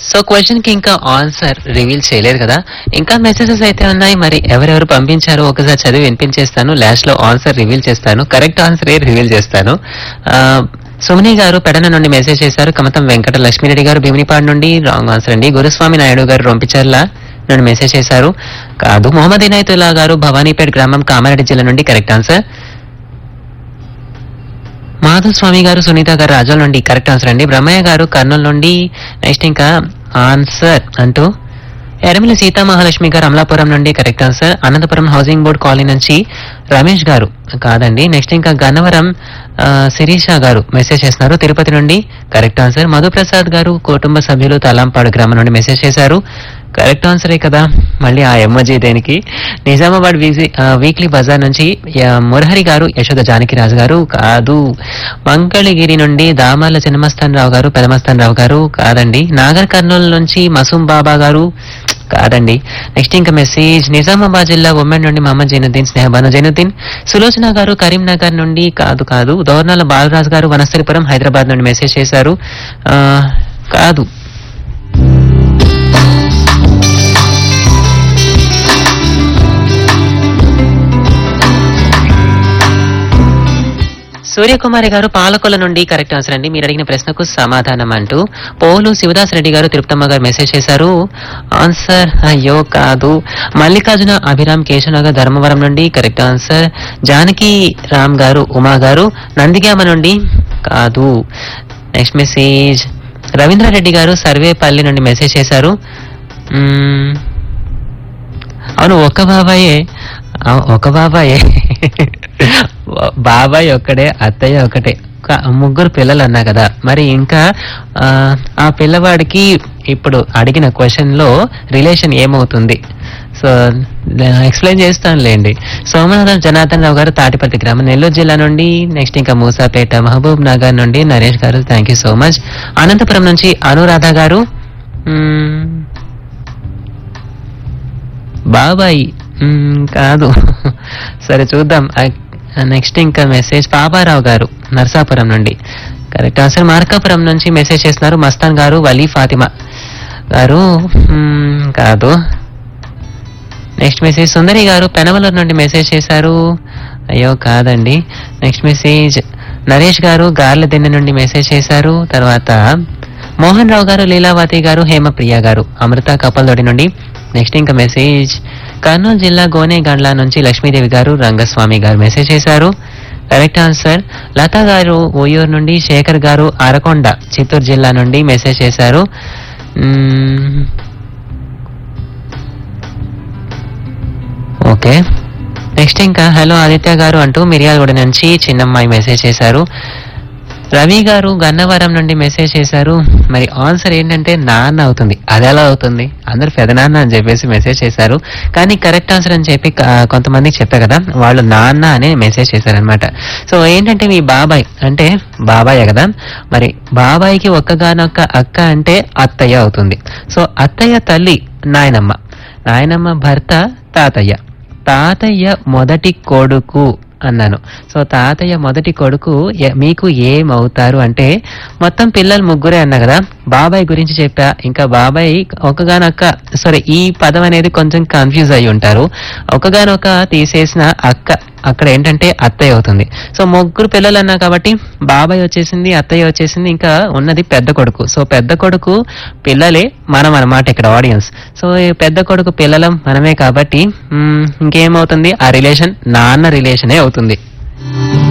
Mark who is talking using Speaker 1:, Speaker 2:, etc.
Speaker 1: so question కి ఇంకా answer reveal చేయలేదు కదా ఇంకా మెసేజెస్ అయితే ఉన్నాయి మరి ఎవరెవరు పంపించారో ఒకసారి చదివి వినిపించేస్తాను లాస్ట్ లో ఆన్సర్ రివీల్ చేస్తాను కరెక్ట్ ఆన్సర్ ఏ రివీల్ చేస్తాను ఆ, సుమని గారు పెడన నుండి మెసేజ్ చేశారు కమతం వెంకట లక్ష్మీరెడ్డి గారు భీమినిపాడు నుండి రాంగ్ ఆన్సర్ అండి గురుస్వామి నాయుడు గారు రొంపిచర్ల నుండి మెసేజ్ చేశారు కాదు మొహమ్మద్ ఇనాయతుల్లా గారు భవానీపేట్ గ్రామం కామారెడ్డి జిల్లా నుండి కరెక్ట్ ఆన్సర్ మాధవ్ స్వామి గారు సునీత గారు రాజోల్ నుండి కరెక్ట్ ఆన్సర్ అండి బ్రహ్మయ్య గారు కర్నూలు నుండి నెక్స్ట్ ఇంకా ఆన్సర్ అంటూ ఎరమిలి సీతామహాలక్ష్మి గారు అమలాపురం నుండి correct answer Anantapuram housing board colony నుంచి రమేష్ గారు కాదండి నెక్స్ట్ ఇంకా గన్నవరం ఆ, శిరీష గారు మెసేజ్ చేస్తున్నారు తిరుపతి నుండి కరెక్ట్ ఆన్సర్ మధుప్రసాద్ గారు కుటుంబ సభ్యులు తలాంపాడు గ్రామం నుండి మెసేజ్ చేశారు కరెక్ట్ ఆన్సరే కదా మళ్ళీ ఆ ఎమ్మజీ దేనికి నిజామాబాద్ వీజీ- ఆ, వీక్లీ బజార్ నుంచి యా, మురహరి గారు యశోద జానకిరాజు గారు కాదు మంగళగిరి నుండి దామాల చిన్నమస్తాన్ రావు గారు పెదమస్తాన్ రావు గారు కాదండి నాగర్ కర్నూలు నుంచి మసూం బాబా గారు కాదండి నెక్స్ట్ ఇంకా మెసేజ్ నిజామాబాద్ జిల్లా ఉమ్మెన్ నుండి మహమ్మద్ జైనుద్దీన్ స్నేహబాను జైనుద్దీన్ సులోచన గారు కరీంనగర్ నుండి కాదు కాదు దోర్నాల బాలరాజు గారు వనస్థలిపురం హైదరాబాద్ నుండి మెసేజ్ చేశారు ఆ, కాదు సూర్యకుమారి గారు పాలకొల నుండి కరెక్ట్ ఆన్సర్ అండి మీరు అడిగిన ప్రశ్నకు సమాధానం అంటూ పోలు శివదాస్ రెడ్డి గారు తిరుపతమ్మ గారు మెసేజ్ చేశారు ఆన్సర్ అయ్యో కాదు మల్లికార్జున అభిరామ్ కేశవనగర్ ధర్మవరం నుండి కరెక్ట్ ఆన్సర్ జానకి రామ్ గారు ఉమా గారు నందిగామ నుండి కాదు నెక్స్ట్ మెసేజ్ రవీంద్రారెడ్డి గారు సర్వేపల్లి నుండి మెసేజ్ చేశారు మ్మ్, అవును ఒక బాబాయే ఆ, ఒక బాబాయే బాబాయ్ ఒక్కడే అత్తయ్య ఒకటే ఒక ముగ్గురు పిల్లలు అన్నా కదా మరి ఇంకా ఆ, ఆ పిల్లవాడికి ఇప్పుడు అడిగిన క్వశ్చన్ లో రిలేషన్ ఏమవుతుంది సో ఎక్స్ప్లెయిన్ చేస్తానులేండి సోమనాథన్ జనార్దన్ రావు గారు తాటిపర్తి గ్రామం నెల్లూరు జిల్లా నుండి నెక్స్ట్ ఇంకా మూసాపేట మహబూబ్ నగర్ నుండి నరేష్ గారు thank you so much Anantapuram నుంచి అనురాధ గారు మ్మ్, బాబాయ్ మ్మ్, కాదు సరే చూద్దాం నెక్స్ట్ ఇంకా మెసేజ్ పాపారావు గారు నర్సాపురం నుండి కరెక్ట్ ఆన్సర్ మార్కాపురం నుంచి మెసేజ్ చేస్తున్నారు మస్తాన్ గారు వలీ ఫాతిమా గారు మ్మ్, కాదు నెక్స్ట్ మెసేజ్ సుందరి గారు పెనమలూరు నుండి మెసేజ్ చేశారు అయ్యో కాదండి నెక్స్ట్ మెసేజ్ నరేష్ గారు గార్ల దిన్నె నుండి మెసేజ్ చేశారు తర్వాత మోహన్ రావు గారు లీలావతి గారు హేమప్రియ గారు అమృత కపల్దొడి నుండి నెక్స్ట్ ఇంకా మెసేజ్ కర్నూలు జిల్లా గోనేగండ్ల నుంచి లక్ష్మీదేవి గారు రంగస్వామి గారు మెసేజ్ చేశారు కరెక్ట్ ఆన్సర్ లతా గారు ఓయూరు నుండి శేఖర్ గారు అరకొండ చిత్తూరు జిల్లా నుండి మెసేజ్ చేశారు మ్మ్, ఓకే నెక్స్ట్ ఇంకా హలో ఆదిత్య గారు అంటూ మిర్యాలగూడ నుంచి చిన్నమ్మాయి మెసేజ్ చేశారు రవి గారు గన్నవరం నుండి మెసేజ్ చేశారు మరి ఆన్సర్ ఏంటంటే నాన్న అవుతుంది అది ఎలా అవుతుంది అందరు పెదనాన్న అని చెప్పేసి మెసేజ్ చేశారు కానీ కరెక్ట్ ఆన్సర్ అని చెప్పి ఆ, కొంతమందికి చెప్పా కదా వాళ్ళు నాన్న అనే మెసేజ్ చేశారనమాట సో ఏంటంటే మీ బాబాయ్ అంటే బాబాయ్ కదా మరి బాబాయ్కి ఒక్కగానొక్క అక్క అంటే అత్తయ్య అవుతుంది సో అత్తయ్య తల్లి నాయనమ్మ నాయనమ్మ భర్త తాతయ్య తాతయ్య మొదటి కొడుకు అన్నాను సో తాతయ్య మొదటి కొడుకు ఎ- మీకు ఏమవుతారు అంటే మొత్తం పిల్లలు ముగ్గురే అన్నా కదా బాబాయ్ గురించి చెప్పా ఇంకా బాబాయ్ ఒకగానొక్క సరే ఈ పదం అనేది కొంచెం కన్ఫ్యూజ్ అయి ఉంటారు ఒకగానొక తీసేసిన అక్క అక్కడ ఏంటంటే అత్తయ్య అవుతుంది సో ముగ్గురు పిల్లలు అన్నా కాబట్టి బాబాయ్ వచ్చేసింది అత్తయ్య వచ్చేసింది ఇంకా ఉన్నది పెద్ద కొడుకు సో పెద్ద కొడుకు పిల్లలే మనం అన్నమాట ఇక్కడ ఆడియన్స్ సో ఈ పెద్ద కొడుకు పిల్లలం మనమే కాబట్టి మ్మ్, ఇంకేమవుతుంది ఆ రిలేషన్ నాన్న రిలేషనే అవుతుంది